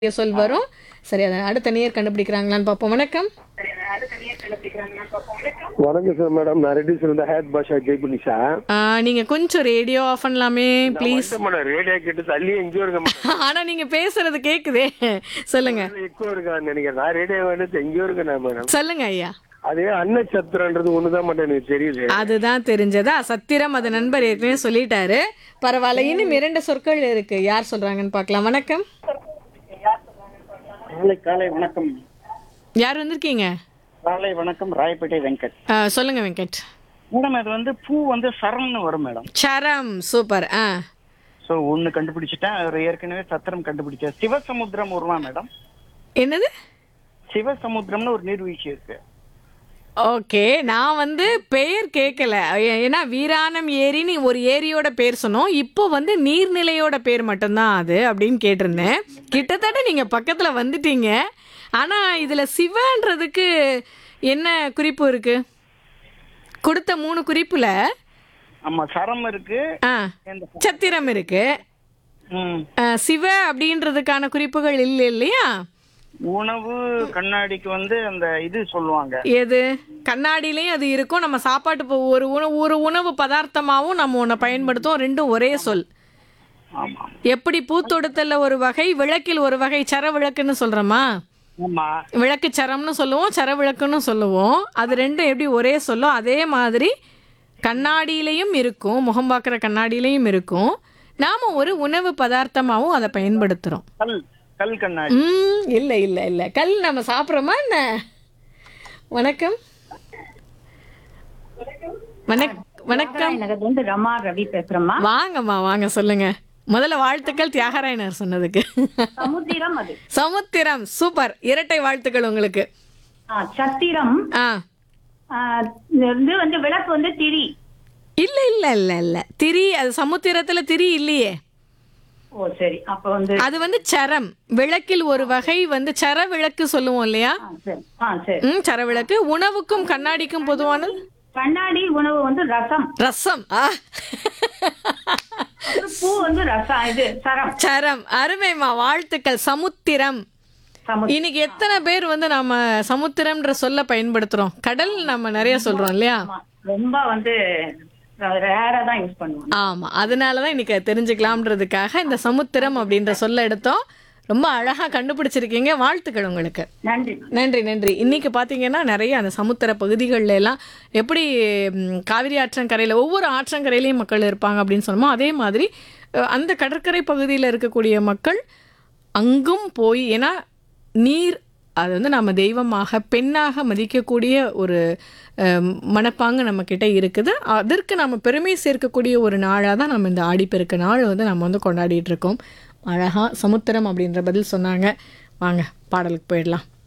சொல் வரும் சரி அதை அடுத்த நேர் கண்டுபிடிக்கிறாங்களான்னு பார்ப்போம் வணக்கம் வணக்கம் சார் மேடம் நான் ரெட்டி சார் ஹேத் பாஷா ஜெய்புனி சார் ஆ, நீங்க கொஞ்சம் ரேடியோ ஆஃப் பண்ணலாமே ப்ளீஸ் மேடம் ரேடியோ கேட்டு தள்ளி எங்கேயோ இருக்க மேடம் ஆனா நீங்க பேசுறது கேக்குதே சொல்லுங்க எக்கோ இருக்கான்னு நினைக்கிறேன் நான் ரேடியோ வேணும் எங்கேயோ இருக்கேன் மேடம் சொல்லுங்க ஐயா அதே அன்னச்சத்திரன்றது ஒண்ணுதான் மட்டும் எனக்கு தெரியுது அதுதான் தெரிஞ்சதா சத்திரம் அது நண்பர் ஏற்கனவே சொல்லிட்டாரு பரவாயில்ல இன்னும் இரண்டு சொற்கள் இருக்கு யார் சொல்றாங்கன்னு பார்க்கலாம் வணக்கம் காலை காலை வணக்கம் யார் வந்திருக்கீங்க காலை வணக்கம் ராயப்பேட்டை வெங்கட் ஆ, சொல்லுங்க வெங்கட் மேடம் அது வந்து பூ வந்து சரம்னு வரும் மேடம் சரம் சூப்பர் ஆ ஸோ ஒன்று கண்டுபிடிச்சிட்டேன் அவர் ஏற்கனவே சத்திரம் கண்டுபிடிச்சேன் சிவசமுத்திரம் வருமா மேடம் என்னது சிவசமுத்திரம்னு ஒரு நீர்வீழ்ச்சி இருக்கு ஓகே நான் வந்து பெயர் கேட்கல ஏ- ஏன்னா வீராணம் ஏரின்னு ஒரு ஏரியோட பேர் சொன்னோம் இப்போ வந்து நீர்நிலையோட பேர் மட்டும்தான் அது அப்படின்னு கேட்டிருந்தேன் கிட்டத்தட்ட நீங்க பக்கத்துல வந்துட்டீங்க ஆனா இதுல சிவன்றதுக்கு என்ன குறிப்பு இருக்கு கொடுத்த மூணு குறிப்புல ஆமா சரம் இருக்கு ஆ இந்த சத்திரம் இருக்கு ம், ஆ, சிவ அப்படின்றதுக்கான குறிப்புகள் இல்லை இல்லையா உணவு கண்ணாடிக்கு வந்து அந்த இது சொல்லுவாங்க எது கண்ணாடியிலையும் அது இருக்கும் நம்ம சாப்பாட்டு இப்போ ஒரு உணவு ஒரு உணவு பதார்த்தமாகவும் நம்ம ஒன்றை பயன்படுத்துவோம் ரெண்டும் ஒரே சொல் ஆமா எப்படி பூத்தொடுத்தல்ல ஒரு வகை விளக்கில் ஒரு வகை சர விளக்குன்னு சொல்றோமா ஆமா விளக்கு சரம்னு சொல்லுவோம் சர விளக்குன்னு சொல்லுவோம் அது ரெண்டும் எப்படி ஒரே சொல்லும் அதே மாதிரி கண்ணாடியிலையும் இருக்கும் முகம் பார்க்குற கண்ணாடியிலையும் இருக்கும் நாம ஒரு உணவு பதார்த்தமாகவும் அதை பயன்படுத்துகிறோம் கல் கல் கண்ணாடி ம் இல்லை இல்லை இல்லை கல் நம்ம சாப்பிட்றோமா என்ன வணக்கம் வணக் வணக்கம் எனக்கு வந்து ரமா ரவி பேசுறேம்மா வாங்கம்மா வாங்க சொல்லுங்க முதல்ல வாழ்த்துக்கள் தியாகராயனர் சொன்னதுக்கு சமுத்திரம் அது சமுத்திரம் சூப்பர் இரட்டை வாழ்த்துக்கள் உங்களுக்கு ஆ, சத்திரம் ஆ ஆ, இது வந்து விளக்கு வந்து திரி இல்ல இல்ல இல்ல இல்ல திரி அது சமுத்திரத்துல திரி இல்லையே ஓ சரி அப்ப வந்து அது வந்து சரம் விளக்கில் ஒரு வகை வந்து சர விளக்கு சொல்லுவோம் இல்லையா ஆ, சரி ஆ சரி ம் சர விளக்கு உணவுக்கும் கண்ணாடிக்கும் பொதுவானது கண்ணாடி உணவு வந்து ரசம் ரசம் ஆ பூ வந்து ரசம் இது சரம் சரம் அருமைமா வாழ்த்துக்கள் சமுத்திரம் சமுத்திரம் இன்னைக்கு எத்தனை பேர் வந்து நம்ம சமுத்திரம்ன்ற சொல்ல பயன்படுத்துறோம் கடல் நம்ம நிறைய சொல்றோம் இல்லையா ஆமா. ரொம்ப வந்து ரேரா தான் யூஸ் பண்ணுவோம் ஆமா அதனாலதான் இன்னைக்கு அதை தெரிஞ்சுக்கலாம்ன்றதுக்காக இந்த சமுத்திரம் அப்படின்ற சொல்ல எடுத்தோம் ரொம்ப அழகா கண்டுபிடிச்சிருக்கீங்க வாழ்த்துக்கள் உங்களுக்கு நன்றி நன்றி நன்றி இன்னைக்கு பார்த்தீங்கன்னா நிறைய அந்த சமுத்திர பகுதிகளில் எல்லாம் எப்படி ம், காவிரி ஆற்றங்கரையில் ஒவ்வொரு ஆற்றங்கரையிலையும் மக்கள் இருப்பாங்க அப்படின்னு சொன்னோமோ அதே மாதிரி அஹ், அந்த கடற்கரை பகுதியில் இருக்கக்கூடிய மக்கள் அங்கும் போய் ஏன்னா நீர் அது வந்து நம்ம தெய்வமாக பெண்ணாக மதிக்கக்கூடிய ஒரு அஹ், மனப்பாங்கு நம்ம கிட்ட இருக்குது அதற்கு நம்ம பெருமை சேர்க்கக்கூடிய ஒரு நாளாக தான் நம்ம இந்த ஆடிப்பெருக்கு நாள் வந்து நம்ம வந்து கொண்டாடிட்டு இருக்கோம் அழகா சமுத்திரம் அப்படின்ற பதில் சொன்னாங்க வாங்க பாடலுக்கு போயிடலாம்